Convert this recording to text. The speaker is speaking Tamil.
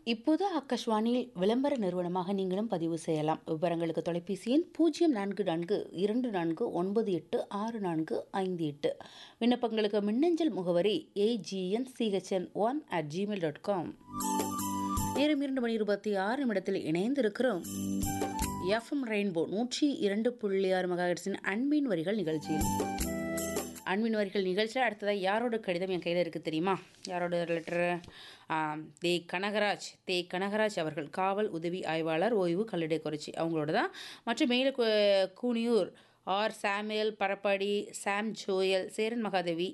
இப்போது ஆகாஷ்வாணியில் விளம்பர நிறுவனமாக நீங்களும் பதிவு செய்யலாம் விவரங்களுக்கு தொலைபேசி எண் பூஜ்ஜியம் நான்கு நான்கு இரண்டு நான்கு ஒன்பது எட்டு ஆறு நான்கு ஐந்து எட்டு விண்ணப்பங்களுக்கு மின்னஞ்சல் முகவரி AGN CHN one at Gmail dot com நேரம் இரண்டு மணி இருபத்தி ஆறு நிமிடத்தில் இணைந்திருக்கிறோம் எஃப்எம் ரெயின்போ நூற்றி இரண்டு புள்ளி ஆறு மெகாஹெட்ஸின் அன்பின் வரிகள் நிகழ்ச்சியில் அன்பின் வரிகள் நிகழ்ச்சியில் அடுத்ததாக யாரோட கடிதம் என் கையில் இருக்குது தெரியுமா யாரோட லெட்டரு தே கனகராஜ் தே கனகராஜ் அவர்கள் காவல் உதவி ஆய்வாளர் ஓய்வு கல்லடை குறிச்சி அவங்களோட தான் மற்றும் மேல Kooniyur R Samuel Parappadi Sam Joel Cheran Mahadevi